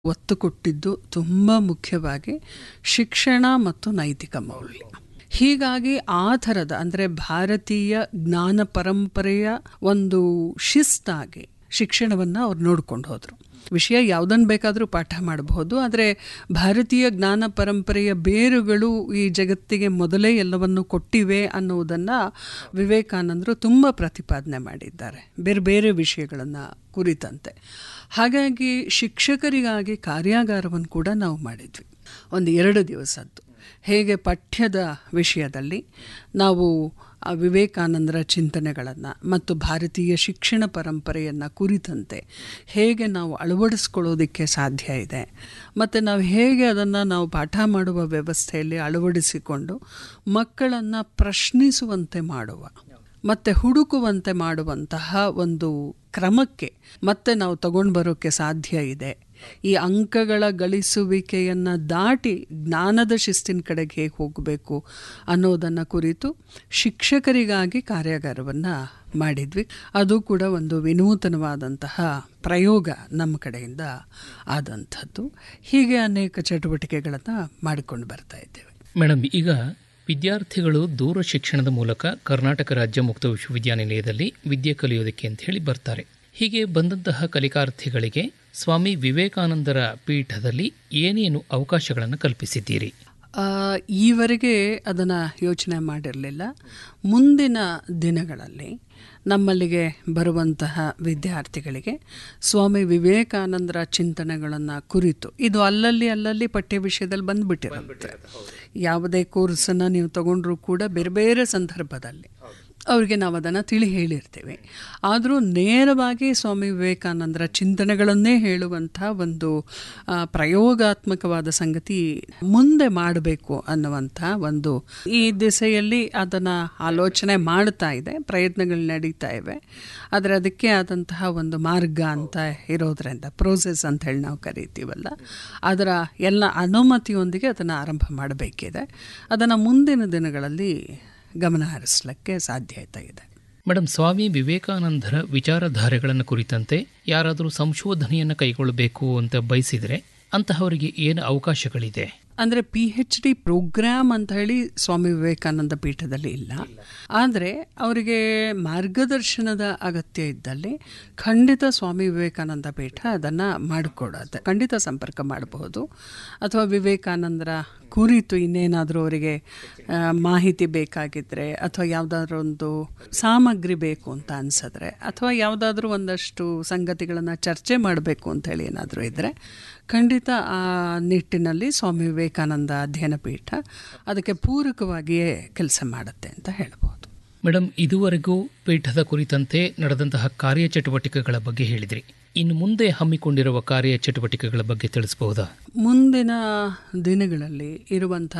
ಒತ್ತು ಕೊಟ್ಟಿದ್ದು ತುಂಬ ಮುಖ್ಯವಾಗಿ ಶಿಕ್ಷಣ ಮತ್ತು ನೈತಿಕ ಮೌಲ್ಯ ಹೀಗಾಗಿ ಆ ಥರದ ಅಂದರೆ ಭಾರತೀಯ ಜ್ಞಾನ ಪರಂಪರೆಯ ಒಂದು ಶಿಸ್ತಾಗಿ ಶಿಕ್ಷಣವನ್ನು ಅವ್ರು ನೋಡ್ಕೊಂಡು ಹೋದರು ವಿಷಯ ಯಾವುದನ್ನು ಬೇಕಾದರೂ ಪಾಠ ಮಾಡಬಹುದು ಆದರೆ ಭಾರತೀಯ ಜ್ಞಾನ ಪರಂಪರೆಯ ಬೇರುಗಳು ಈ ಜಗತ್ತಿಗೆ ಮೊದಲೇ ಎಲ್ಲವನ್ನು ಕೊಟ್ಟಿವೆ ಅನ್ನುವುದನ್ನು ವಿವೇಕಾನಂದರು ತುಂಬ ಪ್ರತಿಪಾದನೆ ಮಾಡಿದ್ದಾರೆ ಬೇರೆ ಬೇರೆ ವಿಷಯಗಳನ್ನು ಕುರಿತಂತೆ ಹಾಗಾಗಿ ಶಿಕ್ಷಕರಿಗಾಗಿ ಕಾರ್ಯಾಗಾರವನ್ನು ಕೂಡ ನಾವು ಮಾಡಿದ್ವಿ ಒಂದು ಎರಡು ದಿವಸದ್ದು ಹೇಗೆ ಪಠ್ಯದ ವಿಷಯದಲ್ಲಿ ನಾವು ಆ ವಿವೇಕಾನಂದರ ಚಿಂತನೆಗಳನ್ನು ಮತ್ತು ಭಾರತೀಯ ಶಿಕ್ಷಣ ಪರಂಪರೆಯನ್ನು ಕುರಿತಂತೆ ಹೇಗೆ ನಾವು ಅಳವಡಿಸ್ಕೊಳ್ಳೋದಕ್ಕೆ ಸಾಧ್ಯ ಇದೆ ಮತ್ತು ನಾವು ಹೇಗೆ ಅದನ್ನು ನಾವು ಪಾಠ ಮಾಡುವ ವ್ಯವಸ್ಥೆಯಲ್ಲಿ ಅಳವಡಿಸಿಕೊಂಡು ಮಕ್ಕಳನ್ನು ಪ್ರಶ್ನಿಸುವಂತೆ ಮಾಡುವ ಮತ್ತು ಹುಡುಕುವಂತೆ ಮಾಡುವಂತಹ ಒಂದು ಕ್ರಮಕ್ಕೆ ಮತ್ತೆ ನಾವು ತಗೊಂಡು ಬರೋಕ್ಕೆ ಸಾಧ್ಯ ಇದೆ ಈ ಅಂಕಗಳ ಗಳಿಸುವಿಕೆಯನ್ನು ದಾಟಿ ಜ್ಞಾನದ ಶಿಸ್ತಿನ ಕಡೆಗೆ ಹೇಗೆ ಹೋಗಬೇಕು ಅನ್ನೋದನ್ನು ಕುರಿತು ಶಿಕ್ಷಕರಿಗಾಗಿ ಕಾರ್ಯಾಗಾರವನ್ನು ಮಾಡಿದ್ವಿ ಅದು ಕೂಡ ಒಂದು ವಿನೂತನವಾದಂತಹ ಪ್ರಯೋಗ ನಮ್ಮ ಕಡೆಯಿಂದ ಆದಂಥದ್ದು ಹೀಗೆ ಅನೇಕ ಚಟುವಟಿಕೆಗಳನ್ನು ಮಾಡಿಕೊಂಡು ಬರ್ತಾ ಇದ್ದೇವೆ ಮೇಡಮ್ ಈಗ ವಿದ್ಯಾರ್ಥಿಗಳು ದೂರ ಶಿಕ್ಷಣದ ಮೂಲಕ ಕರ್ನಾಟಕ ರಾಜ್ಯ ಮುಕ್ತ ವಿಶ್ವವಿದ್ಯಾನಿಲಯದಲ್ಲಿ ವಿದ್ಯೆ ಕಲಿಯೋದಕ್ಕೆ ಅಂತ ಹೇಳಿ ಬರ್ತಾರೆ ಹೀಗೆ ಬಂದಂತಹ ಕಲಿಕಾರ್ಥಿಗಳಿಗೆ ಸ್ವಾಮಿ ವಿವೇಕಾನಂದರ ಪೀಠದಲ್ಲಿ ಏನೇನು ಅವಕಾಶಗಳನ್ನು ಕಲ್ಪಿಸಿದ್ದೀರಿ ಆ, ಈವರೆಗೆ ಅದನ್ನು ಯೋಚನೆ ಮಾಡಿರಲಿಲ್ಲ ಮುಂದಿನ ದಿನಗಳಲ್ಲಿ ನಮ್ಮಲ್ಲಿಗೆ ಬರುವಂತಹ ವಿದ್ಯಾರ್ಥಿಗಳಿಗೆ ಸ್ವಾಮಿ ವಿವೇಕಾನಂದರ ಚಿಂತನೆಗಳನ್ನು ಕುರಿತು ಇದು ಅಲ್ಲಲ್ಲಿ ಅಲ್ಲಲ್ಲಿ ಪಠ್ಯ ವಿಷಯದಲ್ಲಿ ಬಂದ್ಬಿಟ್ಟಿರುತ್ತೆ ಯಾವುದೇ ಕೋರ್ಸನ್ನು ನೀವು ತಗೊಂಡ್ರೂ ಕೂಡ ಬೇರೆ ಬೇರೆ ಸಂದರ್ಭದಲ್ಲಿ ಅವರಿಗೆ ನಾವು ಅದನ್ನು ತಿಳಿ ಹೇಳಿರ್ತೇವೆ ಆದರೂ ನೇರವಾಗಿ ಸ್ವಾಮಿ ವಿವೇಕಾನಂದರ ಚಿಂತನೆಗಳನ್ನೇ ಹೇಳುವಂಥ ಒಂದು ಆ, ಪ್ರಯೋಗಾತ್ಮಕವಾದ ಸಂಗತಿ ಮುಂದೆ ಮಾಡಬೇಕು ಅನ್ನುವಂಥ ಒಂದು ಈ ದಿಸೆಯಲ್ಲಿ ಅದನ್ನು ಆಲೋಚನೆ ಮಾಡ್ತಾ ಇದೆ ಪ್ರಯತ್ನಗಳು ನಡೀತಾ ಇವೆ ಆದರೆ ಅದಕ್ಕೆ ಆದಂತಹ ಒಂದು ಮಾರ್ಗ ಅಂತ ಇರೋದ್ರಿಂದ ಪ್ರೋಸೆಸ್ ಅಂತ ಹೇಳಿ ನಾವು ಕರಿತೀವಲ್ಲ ಅದರ ಎಲ್ಲ ಅನುಮತಿಯೊಂದಿಗೆ ಅದನ್ನು ಆರಂಭ ಮಾಡಬೇಕಿದೆ ಅದನ್ನು ಮುಂದಿನ ದಿನಗಳಲ್ಲಿ ಗಮನ ಹರಿಸಲಿಕ್ಕೆ ಸಾಧ್ಯತೆ ಇದೆ ಮೇಡಮ್ ಸ್ವಾಮಿ ವಿವೇಕಾನಂದರ ವಿಚಾರಧಾರೆಗಳನ್ನು ಕುರಿತಂತೆ ಯಾರಾದರೂ ಸಂಶೋಧನೆಯನ್ನು ಕೈಗೊಳ್ಳಬೇಕು ಅಂತ ಬಯಸಿದರೆ ಅಂತಹವರಿಗೆ ಏನು ಅವಕಾಶಗಳಿದೆ ಅಂದರೆ ಪಿ ಎಚ್ ಡಿ ಪ್ರೋಗ್ರಾಮ್ ಅಂತ ಹೇಳಿ ಸ್ವಾಮಿ ವಿವೇಕಾನಂದ ಪೀಠದಲ್ಲಿ ಇಲ್ಲ ಆದರೆ ಅವರಿಗೆ ಮಾರ್ಗದರ್ಶನದ ಅಗತ್ಯ ಇದ್ದಲ್ಲಿ ಖಂಡಿತ ಸ್ವಾಮಿ ವಿವೇಕಾನಂದ ಪೀಠ ಅದನ್ನು ಮಾಡಿಕೊಡುತ್ತೆ ಖಂಡಿತ ಸಂಪರ್ಕ ಮಾಡಬಹುದು ಅಥವಾ ವಿವೇಕಾನಂದರ ಕುರಿತು ಇನ್ನೇನಾದರೂ ಅವರಿಗೆ ಆ, ಮಾಹಿತಿ ಬೇಕಾಗಿದ್ದರೆ ಅಥವಾ ಯಾವುದಾದ್ರೂ ಒಂದು ಸಾಮಗ್ರಿ ಬೇಕು ಅಂತ ಅನಿಸಿದ್ರೆ ಅಥವಾ ಯಾವುದಾದ್ರೂ ಒಂದಷ್ಟು ಸಂಗತಿಗಳನ್ನು ಚರ್ಚೆ ಮಾಡಬೇಕು ಅಂತ ಹೇಳಿ ಏನಾದರೂ ಇದ್ದರೆ ಖಂಡಿತ ಆ ನಿಟ್ಟಿನಲ್ಲಿ ಸ್ವಾಮಿ ವಿವೇಕಾನಂದ ಅಧ್ಯಯನ ಪೀಠ ಅದಕ್ಕೆ ಪೂರಕವಾಗಿಯೇ ಕೆಲಸ ಮಾಡುತ್ತೆ ಅಂತ ಹೇಳ್ಬೋದು ಮೇಡಮ್ ಇದುವರೆಗೂ ಪೀಠದ ಕುರಿತಂತೆ ನಡೆದಂತಹ ಕಾರ್ಯಚಟುವಟಿಕೆಗಳ ಬಗ್ಗೆ ಹೇಳಿದ್ರಿ ಇನ್ನು ಮುಂದೆ ಹಮ್ಮಿಕೊಂಡಿರುವ ಕಾರ್ಯಚಟುವಟಿಕೆಗಳ ಬಗ್ಗೆ ತಿಳಿಸಬಹುದಾ ಮುಂದಿನ ದಿನಗಳಲ್ಲಿ ಇರುವಂಥ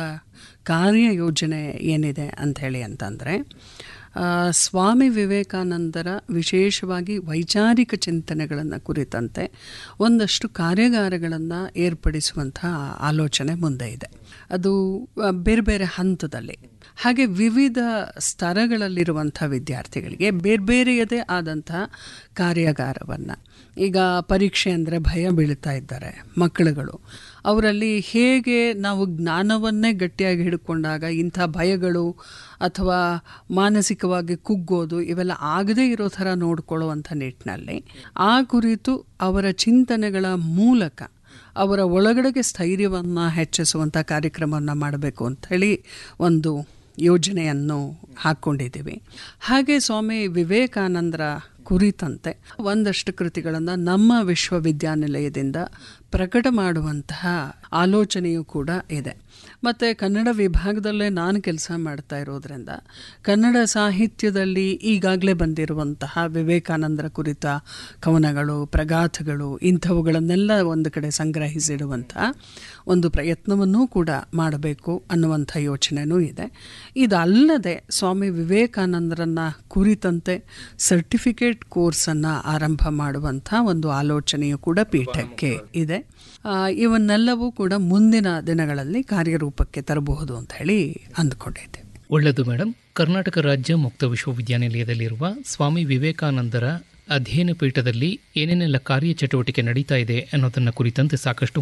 ಕಾರ್ಯಯೋಜನೆ ಏನಿದೆ ಅಂಥೇಳಿ ಅಂತಂದರೆ ಆ, ಸ್ವಾಮಿ ವಿವೇಕಾನಂದರ ವಿಶೇಷವಾಗಿ ವೈಚಾರಿಕ ಚಿಂತನೆಗಳನ್ನು ಕುರಿತಂತೆ ಒಂದಷ್ಟು ಕಾರ್ಯಾಗಾರಗಳನ್ನು ಏರ್ಪಡಿಸುವಂಥ ಆಲೋಚನೆ ಮುಂದೆ ಇದೆ ಅದು ಆ, ಬೇರೆ ಬೇರೆ ಹಂತದಲ್ಲಿ ಹಾಗೆ ವಿವಿಧ ಸ್ತರಗಳಲ್ಲಿರುವಂಥ ವಿದ್ಯಾರ್ಥಿಗಳಿಗೆ ಬೇರೆ ಬೇರೆಯದೇ ಆದಂಥ ಕಾರ್ಯಾಗಾರವನ್ನು ಈಗ ಪರೀಕ್ಷೆ ಅಂದರೆ ಭಯ ಬೀಳ್ತಾ ಇದ್ದಾರೆ ಮಕ್ಕಳುಗಳು ಅವರಲ್ಲಿ ಹೇಗೆ ನಾವು ಜ್ಞಾನವನ್ನೇ ಗಟ್ಟಿಯಾಗಿ ಹಿಡ್ಕೊಂಡಾಗ ಇಂಥ ಭಯಗಳು ಅಥವಾ ಮಾನಸಿಕವಾಗಿ ಕುಗ್ಗೋದು ಇವೆಲ್ಲ ಆಗದೇ ಇರೋ ಥರ ನೋಡ್ಕೊಳ್ಳುವಂಥ ನಿಟ್ಟಿನಲ್ಲಿ ಆ ಕುರಿತು ಅವರ ಚಿಂತನೆಗಳ ಮೂಲಕ ಅವರ ಒಳಗಡೆಗೆ ಸ್ಥೈರ್ಯವನ್ನು ಹೆಚ್ಚಿಸುವಂಥ ಕಾರ್ಯಕ್ರಮವನ್ನು ಮಾಡಬೇಕು ಅಂಥೇಳಿ ಒಂದು ಯೋಜನೆಯನ್ನು ಹಾಕ್ಕೊಂಡಿದ್ದೀವಿ ಹಾಗೆ ಸ್ವಾಮಿ ವಿವೇಕಾನಂದರ ಕುರಿತಂತೆ ಒಂದಷ್ಟು ಕೃತಿಗಳನ್ನು ನಮ್ಮ ವಿಶ್ವವಿದ್ಯಾನಿಲಯದಿಂದ ಪ್ರಕಟ ಮಾಡುವಂತಹ ಆಲೋಚನೆಯೂ ಕೂಡ ಇದೆ ಮತ್ತು ಕನ್ನಡ ವಿಭಾಗದಲ್ಲೇ ನಾನು ಕೆಲಸ ಮಾಡ್ತಾ ಇರೋದ್ರಿಂದ ಕನ್ನಡ ಸಾಹಿತ್ಯದಲ್ಲಿ ಈಗಾಗಲೇ ಬಂದಿರುವಂತಹ ವಿವೇಕಾನಂದರ ಕುರಿತ ಕವನಗಳು ಪ್ರಗಾಥಗಳು ಇಂಥವುಗಳನ್ನೆಲ್ಲ ಒಂದು ಕಡೆ ಸಂಗ್ರಹಿಸಿಡುವಂತಹ ಒಂದು ಪ್ರಯತ್ನವನ್ನೂ ಕೂಡ ಮಾಡಬೇಕು ಅನ್ನುವಂಥ ಯೋಚನೆಯೂ ಇದೆ ಇದಲ್ಲದೆ ಸ್ವಾಮಿ ವಿವೇಕಾನಂದರನ್ನು ಕುರಿತಂತೆ ಸರ್ಟಿಫಿಕೇಟ್ ಕೋರ್ಸನ್ನು ಆರಂಭ ಮಾಡುವಂಥ ಒಂದು ಆಲೋಚನೆಯು ಕೂಡ ಪೀಠಕ್ಕೆ ಇದೆ ಆ, ಇವನ್ನೆಲ್ಲವೂ ಕೂಡ ಮುಂದಿನ ದಿನಗಳಲ್ಲಿ ಕಾರ್ಯರೂಪಕ್ಕೆ ತರಬಹುದು ಅಂತ ಹೇಳಿ ಅಂದ್ಕೊಂಡಿದ್ದೆ ಒಳ್ಳೆಯದು ಮೇಡಮ್ ಕರ್ನಾಟಕ ರಾಜ್ಯ ಮುಕ್ತ ವಿಶ್ವವಿದ್ಯಾನಿಲಯದಲ್ಲಿರುವ ಸ್ವಾಮಿ ವಿವೇಕಾನಂದರ ಅಧ್ಯಯನ ಪೀಠದಲ್ಲಿ ಏನೇನೆಲ್ಲ ಕಾರ್ಯಚಟುವಟಿಕೆ ನಡೀತಾ ಇದೆ ಅನ್ನೋದನ್ನ ಕುರಿತಂತೆ ಸಾಕಷ್ಟು